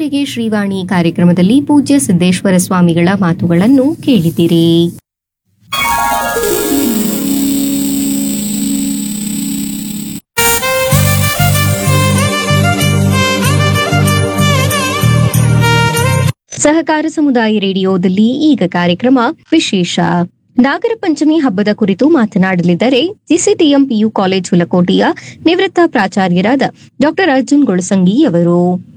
ಇದುವರೆಗೆ ಶ್ರೀವಾಣಿ ಕಾರ್ಯಕ್ರಮದಲ್ಲಿ ಪೂಜ್ಯ ಸಿದ್ದೇಶ್ವರ ಸ್ವಾಮಿಗಳ ಮಾತುಗಳನ್ನು ಕೇಳಿದಿರಿ ಸಹಕಾರ ಸಮುದಾಯ ರೇಡಿಯೋದಲ್ಲಿ ಈಗ ಕಾರ್ಯಕ್ರಮ ವಿಶೇಷ ನಾಗರ ಪಂಚಮಿ ಹಬ್ಬದ ಕುರಿತು ಮಾತನಾಡಲಿದ್ದಾರೆ ಸಿಸಿಟಿಎಂ ಪಿಯು ಕಾಲೇಜ್ ಹುಲಕೋಟೆಯ ನಿವೃತ್ತ ಪ್ರಾಚಾರ್ಯರಾದ ಡಾಕ್ಟರ್ ಅರ್ಜುನ್ ಗೊಳಸಂಗಿ ಅವರು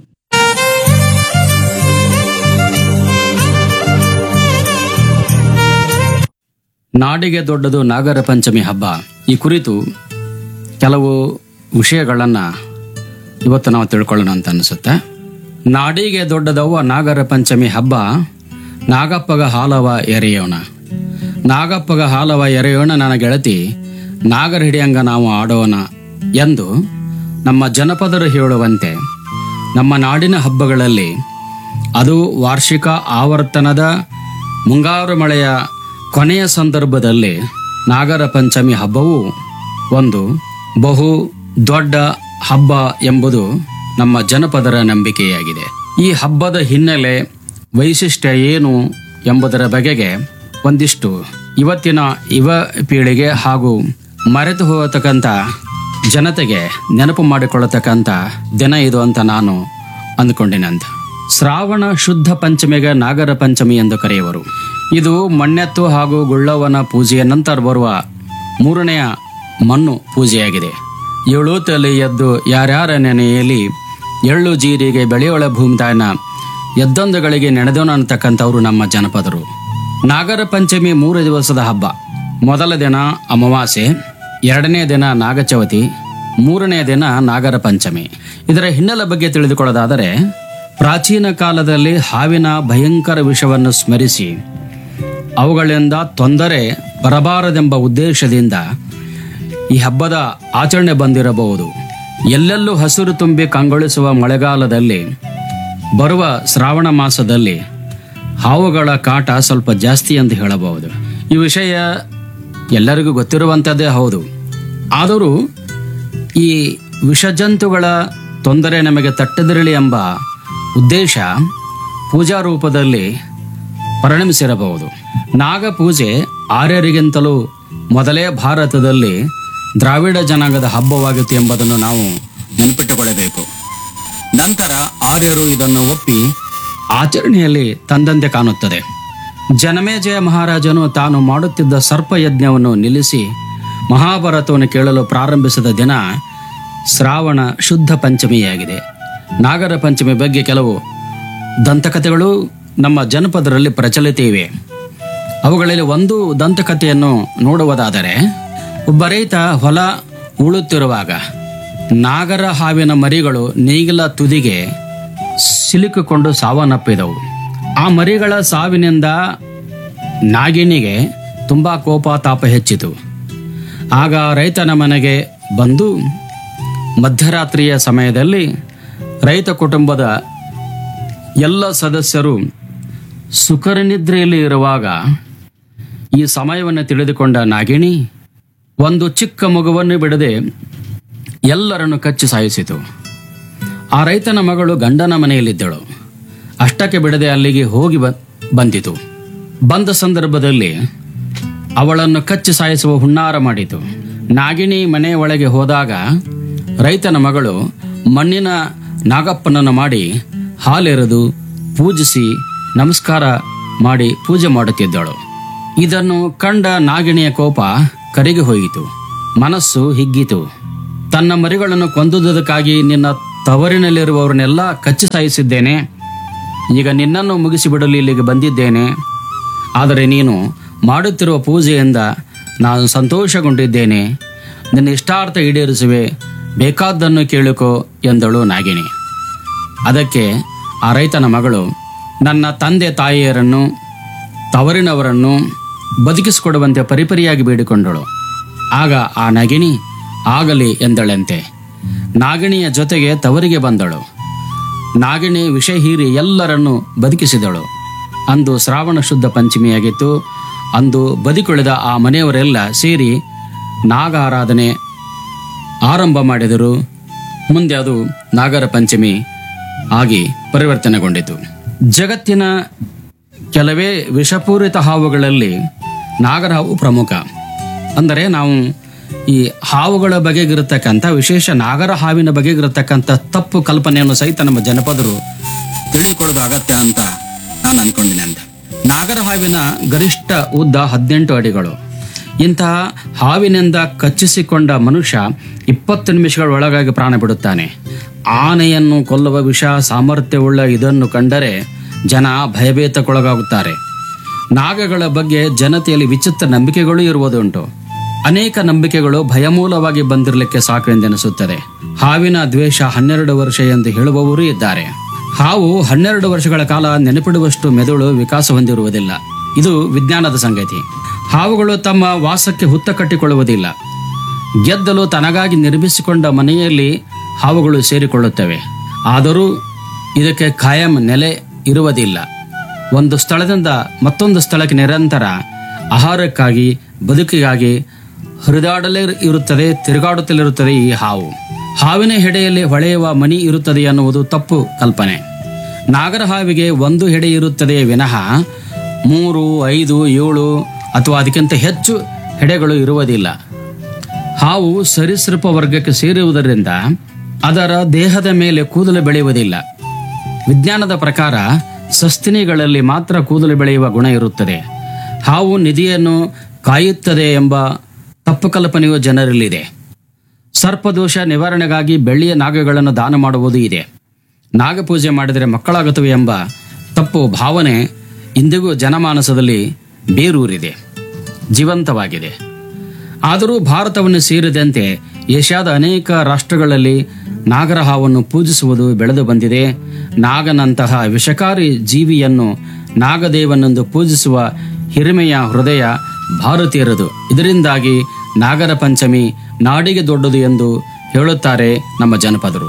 ನಾಡಿಗೆ ದೊಡ್ಡದು ನಾಗರ ಪಂಚಮಿ ಹಬ್ಬ ಈ ಕುರಿತು ಕೆಲವು ವಿಷಯಗಳನ್ನು ಇವತ್ತು ನಾವು ತಿಳ್ಕೊಳ್ಳೋಣ ಅಂತ ಅನಿಸುತ್ತೆ ನಾಡಿಗೆ ದೊಡ್ಡದವ್ವ ನಾಗರ ಪಂಚಮಿ ಹಬ್ಬ ನಾಗಪ್ಪಗ ಹಾಲವ ಎರೆಯೋಣ ನಾಗಪ್ಪಗ ಹಾಲವ ಎರೆಯೋಣ ನನ್ನ ಗೆಳತಿ ನಾಗರ ಹಿಡಿಯಂಗ ನಾವು ಆಡೋಣ ಎಂದು ನಮ್ಮ ಜನಪದರು ಹೇಳುವಂತೆ ನಮ್ಮ ನಾಡಿನ ಹಬ್ಬಗಳಲ್ಲಿ ಅದು ವಾರ್ಷಿಕ ಆವರ್ತನದ ಮುಂಗಾರು ಮಳೆಯ ಕೊನೆಯ ಸಂದರ್ಭದಲ್ಲಿ ನಾಗರ ಪಂಚಮಿ ಹಬ್ಬವು ಒಂದು ಬಹು ದೊಡ್ಡ ಹಬ್ಬ ಎಂಬುದು ನಮ್ಮ ಜನಪದರ ನಂಬಿಕೆಯಾಗಿದೆ ಈ ಹಬ್ಬದ ಹಿನ್ನೆಲೆ ವೈಶಿಷ್ಟ್ಯ ಏನು ಎಂಬುದರ ಬಗೆಗೆ ಒಂದಿಷ್ಟು ಇವತ್ತಿನ ಯುವ ಪೀಳಿಗೆ ಹಾಗೂ ಮರೆತು ಹೋಗತಕ್ಕಂಥ ಜನತೆಗೆ ನೆನಪು ಮಾಡಿಕೊಳ್ಳತಕ್ಕಂಥ ದಿನ ಇದು ಅಂತ ನಾನು ಅಂದ್ಕೊಂಡಿನಂತ ಶ್ರಾವಣ ಶುದ್ಧ ಪಂಚಮಿಗೆ ನಾಗರ ಪಂಚಮಿ ಎಂದು ಕರೆಯುವರು ಇದು ಮಣ್ಣೆತ್ತು ಹಾಗೂ ಗುಳ್ಳವನ ಪೂಜೆಯ ನಂತರ ಬರುವ ಮೂರನೆಯ ಮಣ್ಣು ಪೂಜೆಯಾಗಿದೆ ಏಳು ತಲೆ ಎದ್ದು ಯಾರ್ಯಾರ ನೆನೆಯಲ್ಲಿ ಎಳ್ಳು ಜೀರಿಗೆ ಬೆಳೆಯೊಳ ಭೂಮಿತಾಯನ ಎದ್ದೊಂದುಗಳಿಗೆ ನೆನೆದೋಣ ಅಂತಕ್ಕಂಥವ್ರು ನಮ್ಮ ಜನಪದರು ನಾಗರ ಪಂಚಮಿ ಮೂರು ದಿವಸದ ಹಬ್ಬ ಮೊದಲ ದಿನ ಅಮಾವಾಸ್ಯೆ ಎರಡನೇ ದಿನ ನಾಗಚವತಿ ಮೂರನೇ ದಿನ ನಾಗರ ಪಂಚಮಿ ಇದರ ಹಿನ್ನೆಲೆ ಬಗ್ಗೆ ತಿಳಿದುಕೊಳ್ಳೋದಾದರೆ ಪ್ರಾಚೀನ ಕಾಲದಲ್ಲಿ ಹಾವಿನ ಭಯಂಕರ ವಿಷವನ್ನು ಸ್ಮರಿಸಿ ಅವುಗಳಿಂದ ತೊಂದರೆ ಬರಬಾರದೆಂಬ ಉದ್ದೇಶದಿಂದ ಈ ಹಬ್ಬದ ಆಚರಣೆ ಬಂದಿರಬಹುದು ಎಲ್ಲೆಲ್ಲೂ ಹಸಿರು ತುಂಬಿ ಕಂಗೊಳಿಸುವ ಮಳೆಗಾಲದಲ್ಲಿ ಬರುವ ಶ್ರಾವಣ ಮಾಸದಲ್ಲಿ ಹಾವುಗಳ ಕಾಟ ಸ್ವಲ್ಪ ಜಾಸ್ತಿ ಎಂದು ಹೇಳಬಹುದು ಈ ವಿಷಯ ಎಲ್ಲರಿಗೂ ಗೊತ್ತಿರುವಂಥದ್ದೇ ಹೌದು ಆದರೂ ಈ ವಿಷಜಂತುಗಳ ತೊಂದರೆ ನಮಗೆ ತಟ್ಟದಿರಲಿ ಎಂಬ ಉದ್ದೇಶ ಪೂಜಾ ರೂಪದಲ್ಲಿ ಪರಿಣಮಿಸಿರಬಹುದು ನಾಗ ಪೂಜೆ ಆರ್ಯರಿಗಿಂತಲೂ ಮೊದಲೇ ಭಾರತದಲ್ಲಿ ದ್ರಾವಿಡ ಜನಾಂಗದ ಹಬ್ಬವಾಗಿತ್ತು ಎಂಬುದನ್ನು ನಾವು ನೆನಪಿಟ್ಟುಕೊಳ್ಳಬೇಕು ನಂತರ ಆರ್ಯರು ಇದನ್ನು ಒಪ್ಪಿ ಆಚರಣೆಯಲ್ಲಿ ತಂದಂತೆ ಕಾಣುತ್ತದೆ ಜನಮೇಜಯ ಮಹಾರಾಜನು ತಾನು ಮಾಡುತ್ತಿದ್ದ ಸರ್ಪಯಜ್ಞವನ್ನು ನಿಲ್ಲಿಸಿ ಮಹಾಭಾರತವನ್ನು ಕೇಳಲು ಪ್ರಾರಂಭಿಸಿದ ದಿನ ಶ್ರಾವಣ ಶುದ್ಧ ಪಂಚಮಿಯಾಗಿದೆ ನಾಗರ ಪಂಚಮಿ ಬಗ್ಗೆ ಕೆಲವು ದಂತಕಥೆಗಳು ನಮ್ಮ ಜನಪದರಲ್ಲಿ ಪ್ರಚಲಿತ ಇವೆ ಅವುಗಳಲ್ಲಿ ಒಂದು ದಂತಕಥೆಯನ್ನು ನೋಡುವುದಾದರೆ ಒಬ್ಬ ರೈತ ಹೊಲ ಉಳುತ್ತಿರುವಾಗ ನಾಗರ ಹಾವಿನ ಮರಿಗಳು ನೇಗಿಲ ತುದಿಗೆ ಸಿಲುಕಿಕೊಂಡು ಸಾವನ್ನಪ್ಪಿದವು ಆ ಮರಿಗಳ ಸಾವಿನಿಂದ ನಾಗಿಣಿಗೆ ತುಂಬ ಕೋಪ ತಾಪ ಹೆಚ್ಚಿತು ಆಗ ರೈತನ ಮನೆಗೆ ಬಂದು ಮಧ್ಯರಾತ್ರಿಯ ಸಮಯದಲ್ಲಿ ರೈತ ಕುಟುಂಬದ ಎಲ್ಲ ಸದಸ್ಯರು ಸುಖರನಿದ್ರೆಯಲ್ಲಿ ಇರುವಾಗ ಈ ಸಮಯವನ್ನು ತಿಳಿದುಕೊಂಡ ನಾಗಿಣಿ ಒಂದು ಚಿಕ್ಕ ಮಗುವನ್ನು ಬಿಡದೆ ಎಲ್ಲರನ್ನು ಕಚ್ಚಿ ಸಾಯಿಸಿತು ಆ ರೈತನ ಮಗಳು ಗಂಡನ ಮನೆಯಲ್ಲಿದ್ದಳು ಅಷ್ಟಕ್ಕೆ ಬಿಡದೆ ಅಲ್ಲಿಗೆ ಹೋಗಿ ಬ- ಬಂದಿತು ಬಂದ ಸಂದರ್ಭದಲ್ಲಿ ಅವಳನ್ನು ಕಚ್ಚಿ ಸಾಯಿಸುವ ಹುನ್ನಾರ ಮಾಡಿತು ನಾಗಿಣಿ ಮನೆಯ ಒಳಗೆ ಹೋದಾಗ ರೈತನ ಮಗಳು ಮಣ್ಣಿನ ನಾಗಪ್ಪನನ್ನು ಮಾಡಿ ಹಾಲೆರೆದು ಪೂಜಿಸಿ ನಮಸ್ಕಾರ ಮಾಡಿ ಪೂಜೆ ಮಾಡುತ್ತಿದ್ದಳು ಇದನ್ನು ಕಂಡ ನಾಗಿಣಿಯ ಕೋಪ ಕರಿಗೆ ಹೋಯಿತು ಮನಸ್ಸು ಹಿಗ್ಗಿತು ತನ್ನ ಮರಿಗಳನ್ನು ಕೊಂದುದಕ್ಕಾಗಿ ನಿನ್ನ ತವರಿನಲ್ಲಿರುವವರನ್ನೆಲ್ಲ ಕಚ್ಚಿ ಸಾಯಿಸಿದ್ದೇನೆ ಈಗ ನಿನ್ನನ್ನು ಮುಗಿಸಿಬಿಡಲು ಇಲ್ಲಿಗೆ ಬಂದಿದ್ದೇನೆ ಆದರೆ ನೀನು ಮಾಡುತ್ತಿರುವ ಪೂಜೆಯಿಂದ ನಾನು ಸಂತೋಷಗೊಂಡಿದ್ದೇನೆ ನಿನ್ನ ಇಷ್ಟಾರ್ಥ ಈಡೇರಿಸುವೆ ಬೇಕಾದ್ದನ್ನು ಕೇಳಿಕೋ ಎಂದಳು ನಾಗಿಣಿ ಅದಕ್ಕೆ ಆ ರೈತನ ಮಗಳು ನನ್ನ ತಂದೆ ತಾಯಿಯರನ್ನು ತವರಿನವರನ್ನು ಬದುಕಿಸಿಕೊಡುವಂತೆ ಪರಿಪರಿಯಾಗಿ ಬೇಡಿಕೊಂಡಳು ಆಗ ಆ ನಗಿಣಿ ಆಗಲಿ ಎಂದಳಂತೆ ನಾಗಿಣಿಯ ಜೊತೆಗೆ ತವರಿಗೆ ಬಂದಳು ನಾಗಿಣಿ ವಿಷ ಹೀರಿ ಎಲ್ಲರನ್ನು ಬದುಕಿಸಿದಳು ಅಂದು ಶ್ರಾವಣ ಶುದ್ಧ ಪಂಚಮಿಯಾಗಿತ್ತು ಅಂದು ಬದುಕುಳಿದ ಆ ಮನೆಯವರೆಲ್ಲ ಸೇರಿ ನಾಗ ಆರಾಧನೆ ಆರಂಭ ಮಾಡಿದರು ಮುಂದೆ ಅದು ನಾಗರ ಪಂಚಮಿ ಆಗಿ ಪರಿವರ್ತನೆಗೊಂಡಿತು ಜಗತ್ತಿನ ಕೆಲವೇ ವಿಷಪೂರಿತ ಹಾವುಗಳಲ್ಲಿ ನಾಗರಹಾವು ಪ್ರಮುಖ ಅಂದರೆ ನಾವು ಈ ಹಾವುಗಳ ಬಗೆಗಿರತಕ್ಕಂಥ ವಿಶೇಷ ನಾಗರ ಹಾವಿನ ಬಗೆಗಿರತಕ್ಕಂಥ ತಪ್ಪು ಕಲ್ಪನೆಯನ್ನು ಸಹಿತ ನಮ್ಮ ಜನಪದರು ತಿಳಿದುಕೊಳ್ಳೋದು ಅಗತ್ಯ ಅಂತ ನಾನು ಅನ್ಕೊಂಡಿನಿ ಅಂತ ನಾಗರ ಹಾವಿನ ಗರಿಷ್ಠ ಉದ್ದ ಹದಿನೆಂಟು ಅಡಿಗಳು ಇಂತಹ ಹಾವಿನಿಂದ ಕಚ್ಚಿಸಿಕೊಂಡ ಮನುಷ್ಯ ಇಪ್ಪತ್ತು ನಿಮಿಷಗಳ ಒಳಗಾಗಿ ಪ್ರಾಣ ಬಿಡುತ್ತಾನೆ ಆನೆಯನ್ನು ಕೊಲ್ಲುವ ವಿಷ ಸಾಮರ್ಥ್ಯವುಳ್ಳ ಇದನ್ನು ಕಂಡರೆ ಜನ ಭಯಭೀತಕ್ಕೊಳಗಾಗುತ್ತಾರೆ ನಾಗಗಳ ಬಗ್ಗೆ ಜನತೆಯಲ್ಲಿ ವಿಚಿತ್ರ ನಂಬಿಕೆಗಳು ಇರುವುದುಂಟು ಅನೇಕ ನಂಬಿಕೆಗಳು ಭಯಮೂಲವಾಗಿ ಬಂದಿರಲಿಕ್ಕೆ ಸಾಕು ಎಂದೆನಿಸುತ್ತದೆ ಹಾವಿನ ದ್ವೇಷ ಹನ್ನೆರಡು ವರ್ಷ ಎಂದು ಹೇಳುವವರೂ ಇದ್ದಾರೆ ಹಾವು ಹನ್ನೆರಡು ವರ್ಷಗಳ ಕಾಲ ನೆನಪಿಡುವಷ್ಟು ಮೆದುಳು ವಿಕಾಸ ಹೊಂದಿರುವುದಿಲ್ಲ ಇದು ವಿಜ್ಞಾನದ ಸಂಗತಿ ಹಾವುಗಳು ತಮ್ಮ ವಾಸಕ್ಕೆ ಹುತ್ತ ಕಟ್ಟಿಕೊಳ್ಳುವುದಿಲ್ಲ ಗೆದ್ದಲು ತನಗಾಗಿ ನಿರ್ಮಿಸಿಕೊಂಡ ಮನೆಯಲ್ಲಿ ಹಾವುಗಳು ಸೇರಿಕೊಳ್ಳುತ್ತವೆ ಆದರೂ ಇದಕ್ಕೆ ಖಾಯಂ ನೆಲೆ ಇರುವುದಿಲ್ಲ ಒಂದು ಸ್ಥಳದಿಂದ ಮತ್ತೊಂದು ಸ್ಥಳಕ್ಕೆ ನಿರಂತರ ಆಹಾರಕ್ಕಾಗಿ ಬದುಕಿಗಾಗಿ ಹರಿದಾಡಲೇ ಇರುತ್ತದೆ ತಿರುಗಾಡುತ್ತಲಿರುತ್ತದೆ ಈ ಹಾವು ಹಾವಿನ ಹೆಡೆಯಲ್ಲಿ ಹೊಳೆಯುವ ಮನಿ ಇರುತ್ತದೆ ಎನ್ನುವುದು ತಪ್ಪು ಕಲ್ಪನೆ ನಾಗರ ಹಾವಿಗೆ ಒಂದು ಹೆಡೆ ಇರುತ್ತದೆ ವಿನಃ ಮೂರು ಐದು ಏಳು ಅಥವಾ ಅದಕ್ಕಿಂತ ಹೆಚ್ಚು ಹೆಡೆಗಳು ಇರುವುದಿಲ್ಲ ಹಾವು ಸರೀಸೃಪ ವರ್ಗಕ್ಕೆ ಸೇರುವುದರಿಂದ ಅದರ ದೇಹದ ಮೇಲೆ ಕೂದಲು ಬೆಳೆಯುವುದಿಲ್ಲ ವಿಜ್ಞಾನದ ಪ್ರಕಾರ ಸಸ್ತಿನಿಗಳಲ್ಲಿ ಮಾತ್ರ ಕೂದಲು ಬೆಳೆಯುವ ಗುಣ ಇರುತ್ತದೆ ಹಾವು ನಿಧಿಯನ್ನು ಕಾಯುತ್ತದೆ ಎಂಬ ತಪ್ಪು ಕಲ್ಪನೆಯು ಜನರಲ್ಲಿದೆ ಸರ್ಪದೋಷ ನಿವಾರಣೆಗಾಗಿ ಬೆಳ್ಳಿಯ ನಾಗಗಳನ್ನು ದಾನ ಮಾಡುವುದು ಇದೆ ನಾಗಪೂಜೆ ಮಾಡಿದರೆ ಮಕ್ಕಳಾಗುತ್ತವೆ ಎಂಬ ತಪ್ಪು ಭಾವನೆ ಇಂದಿಗೂ ಜನಮಾನಸದಲ್ಲಿ ಬೇರೂರಿದೆ ಜೀವಂತವಾಗಿದೆ ಆದರೂ ಭಾರತವನ್ನು ಸೇರಿದಂತೆ ಏಷ್ಯಾದ ಅನೇಕ ರಾಷ್ಟ್ರಗಳಲ್ಲಿ ನಾಗರ ಹಾವನ್ನು ಪೂಜಿಸುವುದು ಬೆಳೆದು ಬಂದಿದೆ ನಾಗನಂತಹ ವಿಷಕಾರಿ ಜೀವಿಯನ್ನು ನಾಗದೇವನೆಂದು ಪೂಜಿಸುವ ಹಿರಿಮೆಯ ಹೃದಯ ಭಾರತೀಯರದು ಇದರಿಂದಾಗಿ ನಾಗರ ಪಂಚಮಿ ನಾಡಿಗೆ ದೊಡ್ಡದು ಎಂದು ಹೇಳುತ್ತಾರೆ ನಮ್ಮ ಜನಪದರು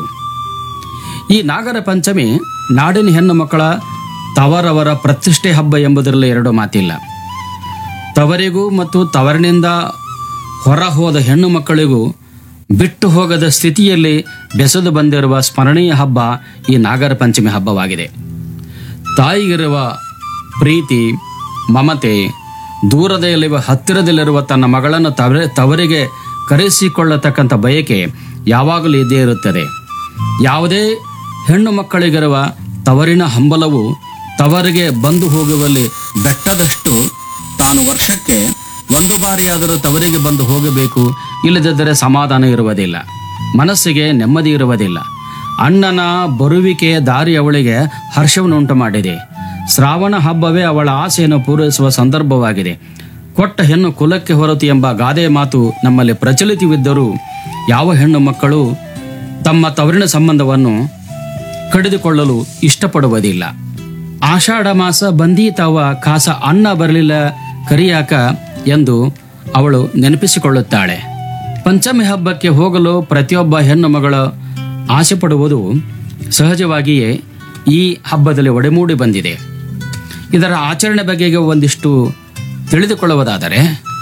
ಈ ನಾಗರ ಪಂಚಮಿ ನಾಡಿನ ಹೆಣ್ಣು ಮಕ್ಕಳ ತವರವರ ಪ್ರತಿಷ್ಠೆ ಹಬ್ಬ ಎಂಬುದರಲ್ಲಿ ಎರಡು ಮಾತಿಲ್ಲ ತವರಿಗೂ ಮತ್ತು ತವರಿನಿಂದ ಹೊರ ಹೋದ ಹೆಣ್ಣು ಮಕ್ಕಳಿಗೂ ಬಿಟ್ಟು ಹೋಗದ ಸ್ಥಿತಿಯಲ್ಲಿ ಬೆಸೆದು ಬಂದಿರುವ ಸ್ಮರಣೀಯ ಹಬ್ಬ ಈ ನಾಗರ ಪಂಚಮಿ ಹಬ್ಬವಾಗಿದೆ ತಾಯಿಗಿರುವ ಪ್ರೀತಿ ಮಮತೆ ದೂರದಲ್ಲಿರುವ ಹತ್ತಿರದಲ್ಲಿರುವ ತನ್ನ ಮಗಳನ್ನು ತವರ ತವರಿಗೆ ಕರೆಸಿಕೊಳ್ಳತಕ್ಕಂಥ ಬಯಕೆ ಯಾವಾಗಲೂ ಇದ್ದೇ ಇರುತ್ತದೆ ಯಾವುದೇ ಹೆಣ್ಣು ಮಕ್ಕಳಿಗಿರುವ ತವರಿನ ಹಂಬಲವು ತವರಿಗೆ ಬಂದು ಹೋಗುವಲ್ಲಿ ಬೆಟ್ಟದಷ್ಟು ತಾನು ವರ್ಷಕ್ಕೆ ಒಂದು ಬಾರಿಯಾದರೂ ತವರಿಗೆ ಬಂದು ಹೋಗಬೇಕು ಇಲ್ಲದಿದ್ದರೆ ಸಮಾಧಾನ ಇರುವುದಿಲ್ಲ ಮನಸ್ಸಿಗೆ ನೆಮ್ಮದಿ ಇರುವುದಿಲ್ಲ ಅಣ್ಣನ ಬರುವಿಕೆ ದಾರಿ ಅವಳಿಗೆ ಹರ್ಷವನ್ನುಂಟು ಮಾಡಿದೆ ಶ್ರಾವಣ ಹಬ್ಬವೇ ಅವಳ ಆಸೆಯನ್ನು ಪೂರೈಸುವ ಸಂದರ್ಭವಾಗಿದೆ ಕೊಟ್ಟ ಹೆಣ್ಣು ಕುಲಕ್ಕೆ ಹೊರತು ಎಂಬ ಗಾದೆ ಮಾತು ನಮ್ಮಲ್ಲಿ ಪ್ರಚಲಿತವಿದ್ದರೂ ಯಾವ ಹೆಣ್ಣು ಮಕ್ಕಳು ತಮ್ಮ ತವರಿನ ಸಂಬಂಧವನ್ನು ಕಡಿದುಕೊಳ್ಳಲು ಇಷ್ಟಪಡುವುದಿಲ್ಲ ಆಷಾಢ ಮಾಸ ಬಂದೀತವ ಕಾಸ ಅನ್ನ ಬರಲಿಲ್ಲ ಕರಿಯಾಕ ಎಂದು ಅವಳು ನೆನಪಿಸಿಕೊಳ್ಳುತ್ತಾಳೆ ಪಂಚಮಿ ಹಬ್ಬಕ್ಕೆ ಹೋಗಲು ಪ್ರತಿಯೊಬ್ಬ ಹೆಣ್ಣು ಮಗಳು ಆಸೆ ಪಡುವುದು ಸಹಜವಾಗಿಯೇ ಈ ಹಬ್ಬದಲ್ಲಿ ಒಡೆಮೂಡಿ ಬಂದಿದೆ ಇದರ ಆಚರಣೆ ಬಗೆಗೆ ಒಂದಿಷ್ಟು ತಿಳಿದುಕೊಳ್ಳುವುದಾದರೆ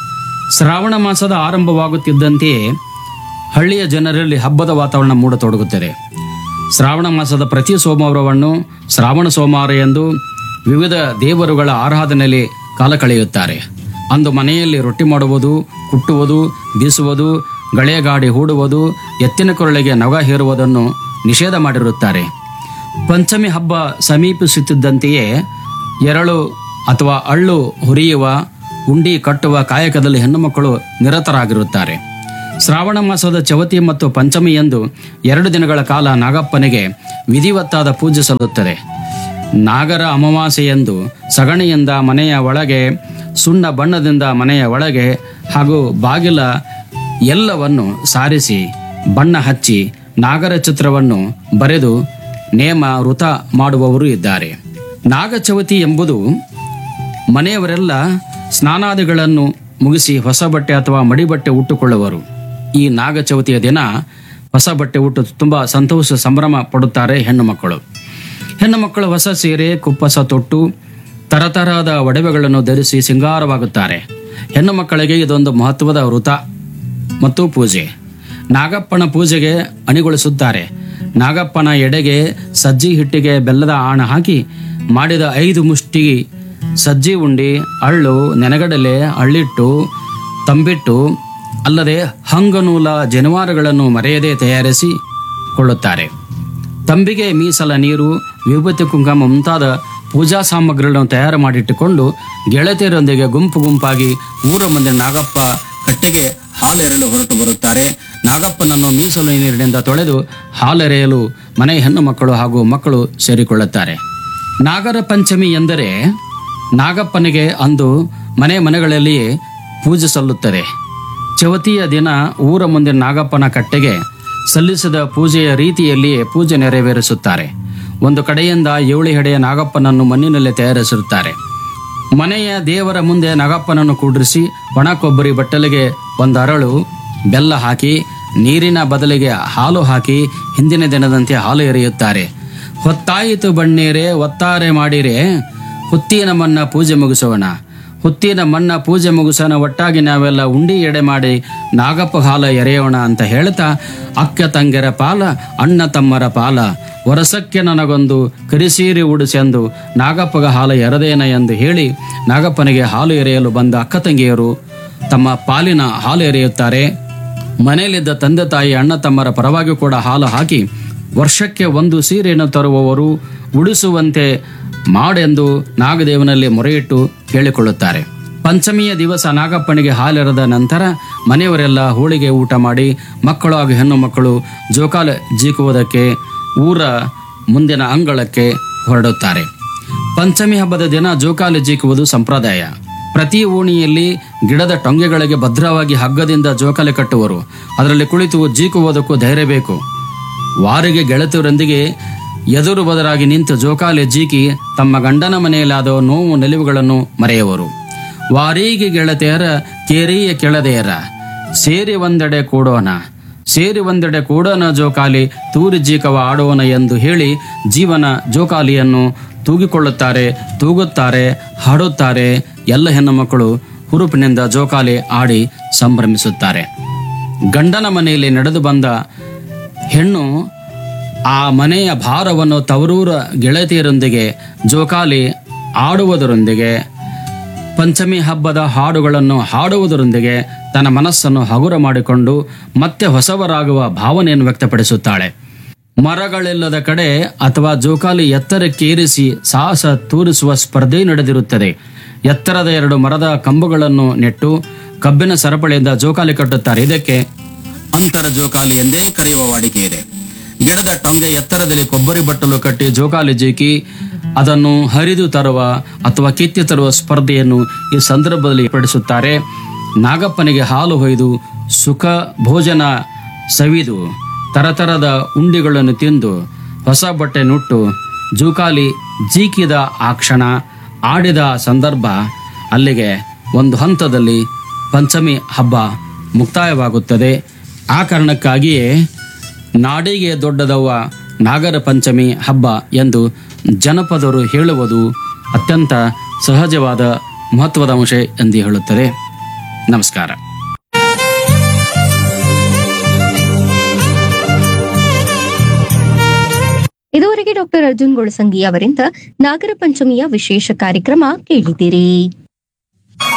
ಶ್ರಾವಣ ಮಾಸದ ಆರಂಭವಾಗುತ್ತಿದ್ದಂತೆಯೇ ಹಳ್ಳಿಯ ಜನರಲ್ಲಿ ಹಬ್ಬದ ವಾತಾವರಣ ಮೂಡತೊಡಗುತ್ತದೆ ಶ್ರಾವಣ ಮಾಸದ ಪ್ರತಿ ಸೋಮವಾರವನ್ನು ಶ್ರಾವಣ ಸೋಮವಾರ ಎಂದು ವಿವಿಧ ದೇವರುಗಳ ಆರಾಧನೆಯಲ್ಲಿ ಕಾಲ ಕಳೆಯುತ್ತಾರೆ ಅಂದು ಮನೆಯಲ್ಲಿ ರೊಟ್ಟಿ ಮಾಡುವುದು ಕುಟ್ಟುವುದು ಬೀಸುವುದು ಗಳೆಗಾಡಿ ಹೂಡುವುದು ಎತ್ತಿನ ಕೊರಳಿಗೆ ನಗ ಹೇರುವುದನ್ನು ನಿಷೇಧ ಮಾಡಿರುತ್ತಾರೆ ಪಂಚಮಿ ಹಬ್ಬ ಸಮೀಪಿಸುತ್ತಿದ್ದಂತೆಯೇ ಎರಳು ಅಥವಾ ಅಳ್ಳು ಹುರಿಯುವ ಉಂಡಿ ಕಟ್ಟುವ ಕಾಯಕದಲ್ಲಿ ಹೆಣ್ಣುಮಕ್ಕಳು ನಿರತರಾಗಿರುತ್ತಾರೆ ಶ್ರಾವಣ ಮಾಸದ ಚವತಿ ಮತ್ತು ಪಂಚಮಿ ಎಂದು ಎರಡು ದಿನಗಳ ಕಾಲ ನಾಗಪ್ಪನಿಗೆ ವಿಧಿವತ್ತಾದ ಪೂಜೆ ಸಲ್ಲುತ್ತದೆ ನಾಗರ ಅಮಾವಾಸ್ಯೆಯಂದು ಸಗಣಿಯಿಂದ ಮನೆಯ ಒಳಗೆ ಸುಣ್ಣ ಬಣ್ಣದಿಂದ ಮನೆಯ ಒಳಗೆ ಹಾಗೂ ಬಾಗಿಲ ಎಲ್ಲವನ್ನು ಸಾರಿಸಿ ಬಣ್ಣ ಹಚ್ಚಿ ನಾಗರ ಚಿತ್ರವನ್ನು ಬರೆದು ನೇಮ ವೃತ ಮಾಡುವವರು ಇದ್ದಾರೆ ನಾಗಚವತಿ ಎಂಬುದು ಮನೆಯವರೆಲ್ಲ ಸ್ನಾನಾದಿಗಳನ್ನು ಮುಗಿಸಿ ಹೊಸ ಬಟ್ಟೆ ಅಥವಾ ಮಡಿ ಬಟ್ಟೆ ಉಟ್ಟುಕೊಳ್ಳುವರು ಈ ನಾಗಚವತಿಯ ದಿನ ಹೊಸ ಬಟ್ಟೆ ಉಟ್ಟು ತುಂಬ ಸಂತೋಷ ಸಂಭ್ರಮ ಪಡುತ್ತಾರೆ ಹೆಣ್ಣು ಮಕ್ಕಳು ಹೆಣ್ಣು ಮಕ್ಕಳು ಹೊಸ ಸೀರೆ ಕುಪ್ಪಸ ತೊಟ್ಟು ತರತರಹದ ಒಡವೆಗಳನ್ನು ಧರಿಸಿ ಸಿಂಗಾರವಾಗುತ್ತಾರೆ ಹೆಣ್ಣು ಮಕ್ಕಳಿಗೆ ಇದೊಂದು ಮಹತ್ವದ ವೃತ ಮತ್ತು ಪೂಜೆ ನಾಗಪ್ಪನ ಪೂಜೆಗೆ ಅಣಿಗೊಳಿಸುತ್ತಾರೆ ನಾಗಪ್ಪನ ಎಡೆಗೆ ಸಜ್ಜಿ ಹಿಟ್ಟಿಗೆ ಬೆಲ್ಲದ ಆಣ ಹಾಕಿ ಮಾಡಿದ ಐದು ಮುಷ್ಟಿ ಸಜ್ಜಿ ಉಂಡಿ ಅಳ್ಳು ನೆನಗಡಲೆ ಅಳ್ಳಿಟ್ಟು ತಂಬಿಟ್ಟು ಅಲ್ಲದೆ ಹಂಗನೂಲ ಜನವಾರಗಳನ್ನು ಮರೆಯದೆ ತಯಾರಿಸಿ ಕೊಳ್ಳುತ್ತಾರೆ ತಂಬಿಗೆ ಮೀಸಲ ನೀರು ವಿಭೂತಿ ಕುಂಕುಮ ಮುಂತಾದ ಪೂಜಾ ಸಾಮಗ್ರಿಗಳನ್ನು ತಯಾರು ಮಾಡಿಟ್ಟುಕೊಂಡು ಗೆಳತಿಯರೊಂದಿಗೆ ಗುಂಪು ಗುಂಪಾಗಿ ಊರ ಮುಂದೆ ನಾಗಪ್ಪ ಕಟ್ಟೆಗೆ ಹಾಲೆರಲು ಹೊರಟು ಬರುತ್ತಾರೆ ನಾಗಪ್ಪನನ್ನು ಮೀಸಲು ನೀರಿನಿಂದ ತೊಳೆದು ಹಾಲೆರೆಯಲು ಮನೆ ಹೆಣ್ಣು ಮಕ್ಕಳು ಹಾಗೂ ಮಕ್ಕಳು ಸೇರಿಕೊಳ್ಳುತ್ತಾರೆ ನಾಗರ ಪಂಚಮಿ ಎಂದರೆ ನಾಗಪ್ಪನಿಗೆ ಅಂದು ಮನೆ ಮನೆಗಳಲ್ಲಿಯೇ ಪೂಜೆ ಸಲ್ಲುತ್ತದೆ ಚವತಿಯ ದಿನ ಊರ ಮುಂದೆ ನಾಗಪ್ಪನ ಕಟ್ಟೆಗೆ ಸಲ್ಲಿಸಿದ ಪೂಜೆಯ ರೀತಿಯಲ್ಲಿಯೇ ಪೂಜೆ ನೆರವೇರಿಸುತ್ತಾರೆ ಒಂದು ಕಡೆಯಿಂದ ಏಳು ಹೆಡೆಯ ನಾಗಪ್ಪನನ್ನು ಮಣ್ಣಿನಲ್ಲೇ ತಯಾರಿಸಿರುತ್ತಾರೆ ಮನೆಯ ದೇವರ ಮುಂದೆ ನಾಗಪ್ಪನನ್ನು ಕೂಡಿಸಿ ಒಣ ಕೊಬ್ಬರಿ ಬಟ್ಟಲಿಗೆ ಒಂದು ಅರಳು ಬೆಲ್ಲ ಹಾಕಿ ನೀರಿನ ಬದಲಿಗೆ ಹಾಲು ಹಾಕಿ ಹಿಂದಿನ ದಿನದಂತೆ ಹಾಲು ಎರೆಯುತ್ತಾರೆ ಹೊತ್ತಾಯಿತು ಬಣ್ಣೀರೆ ಒತ್ತಾರೆ ಮಾಡಿರೆ ಹುತ್ತಿನ ಮನ್ನ ಪೂಜೆ ಮುಗಿಸೋಣ ಹುತ್ತಿನ ಮಣ್ಣ ಪೂಜೆ ಮುಗಿಸೋಣ ಒಟ್ಟಾಗಿ ನಾವೆಲ್ಲ ಉಂಡಿ ಎಡೆ ಮಾಡಿ ನಾಗಪ್ಪ ಹಾಲ ಎರೆಯೋಣ ಅಂತ ಹೇಳ್ತಾ ಅಕ್ಕ ತಂಗೆರ ಪಾಲ ಅಣ್ಣ ತಮ್ಮರ ಪಾಲ ವರಸಕ್ಕೆ ನನಗೊಂದು ಕರಿಸೀರಿ ಉಡಿಸೆಂದು ನಾಗಪ್ಪಗ ಹಾಲು ಎರದೇನ ಎಂದು ಹೇಳಿ ನಾಗಪ್ಪನಿಗೆ ಹಾಲು ಎರೆಯಲು ಬಂದ ಅಕ್ಕ ತಂಗಿಯರು ತಮ್ಮ ಪಾಲಿನ ಹಾಲು ಎರೆಯುತ್ತಾರೆ ಮನೆಯಲ್ಲಿದ್ದ ತಂದೆ ತಾಯಿ ಅಣ್ಣ ತಮ್ಮರ ಪರವಾಗಿ ಕೂಡ ಹಾಲು ಹಾಕಿ ವರ್ಷಕ್ಕೆ ಒಂದು ಸೀರೆಯನ್ನು ತರುವವರು ಉಡಿಸುವಂತೆ ಮಾಡೆಂದು ನಾಗದೇವನಲ್ಲಿ ಮೊರೆಯಿಟ್ಟು ಕೇಳಿಕೊಳ್ಳುತ್ತಾರೆ ಪಂಚಮಿಯ ದಿವಸ ನಾಗಪ್ಪನಿಗೆ ಹಾಲೆರೆದ ನಂತರ ಮನೆಯವರೆಲ್ಲ ಹೋಳಿಗೆ ಊಟ ಮಾಡಿ ಮಕ್ಕಳು ಹಾಗೂ ಹೆಣ್ಣು ಮಕ್ಕಳು ಜೋಕಾಲ ಜೀಕುವುದಕ್ಕೆ ಊರ ಮುಂದಿನ ಅಂಗಳಕ್ಕೆ ಹೊರಡುತ್ತಾರೆ ಪಂಚಮಿ ಹಬ್ಬದ ದಿನ ಜೋಕಾಲಿ ಜೀಕುವುದು ಸಂಪ್ರದಾಯ ಪ್ರತಿ ಓಣಿಯಲ್ಲಿ ಗಿಡದ ಟೊಂಗೆಗಳಿಗೆ ಭದ್ರವಾಗಿ ಹಗ್ಗದಿಂದ ಜೋಕಾಲಿ ಕಟ್ಟುವರು ಅದರಲ್ಲಿ ಕುಳಿತು ಜೀಕುವುದಕ್ಕೂ ಧೈರ್ಯ ಬೇಕು ವಾರಿಗೆ ಗೆಳತಿಯರೊಂದಿಗೆ ಎದುರು ಬದರಾಗಿ ನಿಂತು ಜೋಕಾಲಿ ಜೀಕಿ ತಮ್ಮ ಗಂಡನ ಮನೆಯಲ್ಲಾದ ನೋವು ನಿಲುವುಗಳನ್ನು ಮರೆಯುವರು ವಾರಿಗೆ ಗೆಳತಿಯರ ಕೇರಿಯ ಕೆಳದೆಯರ ಸೇರಿ ಒಂದೆಡೆ ಕೂಡೋಣ ಸೇರಿ ಒಂದೆಡೆ ಕೂಡೋಣ ಜೋಕಾಲಿ ತೂರಿ ಜೀಕವ ಆಡೋಣ ಎಂದು ಹೇಳಿ ಜೀವನ ಜೋಕಾಲಿಯನ್ನು ತೂಗಿಕೊಳ್ಳುತ್ತಾರೆ ತೂಗುತ್ತಾರೆ ಹಾಡುತ್ತಾರೆ ಎಲ್ಲ ಹೆಣ್ಣು ಮಕ್ಕಳು ಹುರುಪಿನಿಂದ ಜೋಕಾಲಿ ಆಡಿ ಸಂಭ್ರಮಿಸುತ್ತಾರೆ ಗಂಡನ ಮನೆಯಲ್ಲಿ ನಡೆದು ಬಂದ ಹೆಣ್ಣು ಆ ಮನೆಯ ಭಾರವನ್ನು ತವರೂರ ಗೆಳತಿಯರೊಂದಿಗೆ ಜೋಕಾಲಿ ಆಡುವುದರೊಂದಿಗೆ ಪಂಚಮಿ ಹಬ್ಬದ ಹಾಡುಗಳನ್ನು ಹಾಡುವುದರೊಂದಿಗೆ ತನ್ನ ಮನಸ್ಸನ್ನು ಹಗುರ ಮಾಡಿಕೊಂಡು ಮತ್ತೆ ಹೊಸವರಾಗುವ ಭಾವನೆಯನ್ನು ವ್ಯಕ್ತಪಡಿಸುತ್ತಾಳೆ ಮರಗಳಿಲ್ಲದ ಕಡೆ ಅಥವಾ ಜೋಕಾಲಿ ಎತ್ತರಕ್ಕೇರಿಸಿ ಸಾಹಸ ತೋರಿಸುವ ಸ್ಪರ್ಧೆ ನಡೆದಿರುತ್ತದೆ ಎತ್ತರದ ಎರಡು ಮರದ ಕಂಬಗಳನ್ನು ನೆಟ್ಟು ಕಬ್ಬಿನ ಸರಪಳಿಯಿಂದ ಜೋಕಾಲಿ ಕಟ್ಟುತ್ತಾರೆ ಇದಕ್ಕೆ ಅಂತರ ಜೋಕಾಲಿ ಎಂದೇ ಕರೆಯುವ ವಾಡಿಕೆ ಇದೆ ಗಿಡದ ಟೊಂಗೆ ಎತ್ತರದಲ್ಲಿ ಕೊಬ್ಬರಿ ಬಟ್ಟಲು ಕಟ್ಟಿ ಜೋಕಾಲಿ ಜೀಕಿ ಅದನ್ನು ಹರಿದು ತರುವ ಅಥವಾ ಕಿತ್ತಿ ತರುವ ಸ್ಪರ್ಧೆಯನ್ನು ಈ ಸಂದರ್ಭದಲ್ಲಿ ಪಡಿಸುತ್ತಾರೆ ನಾಗಪ್ಪನಿಗೆ ಹಾಲು ಹೊಯ್ದು ಸುಖ ಭೋಜನ ಸವಿದು ತರತರದ ಉಂಡಿಗಳನ್ನು ತಿಂದು ಹೊಸ ಬಟ್ಟೆ ನುಟ್ಟು ಜೋಕಾಲಿ ಜೀಕಿದ ಆ ಕ್ಷಣ ಆಡಿದ ಸಂದರ್ಭ ಅಲ್ಲಿಗೆ ಒಂದು ಹಂತದಲ್ಲಿ ಪಂಚಮಿ ಹಬ್ಬ ಮುಕ್ತಾಯವಾಗುತ್ತದೆ ಆ ಕಾರಣಕ್ಕಾಗಿಯೇ ನಾಡಿಗೆ ದೊಡ್ಡದವ್ವ ನಾಗರ ಪಂಚಮಿ ಹಬ್ಬ ಎಂದು ಜನಪದರು ಹೇಳುವುದು ಅತ್ಯಂತ ಸಹಜವಾದ ಮಹತ್ವದ ಅಂಶ ಎಂದು ಹೇಳುತ್ತದೆ ನಮಸ್ಕಾರ ಇದುವರೆಗೆ ಡಾಕ್ಟರ್ ಅರ್ಜುನ್ ಗೊಳಸಂಗಿ ಅವರಿಂದ ನಾಗರ ಪಂಚಮಿಯ ವಿಶೇಷ ಕಾರ್ಯಕ್ರಮ ಕೇಳಿದಿರಿ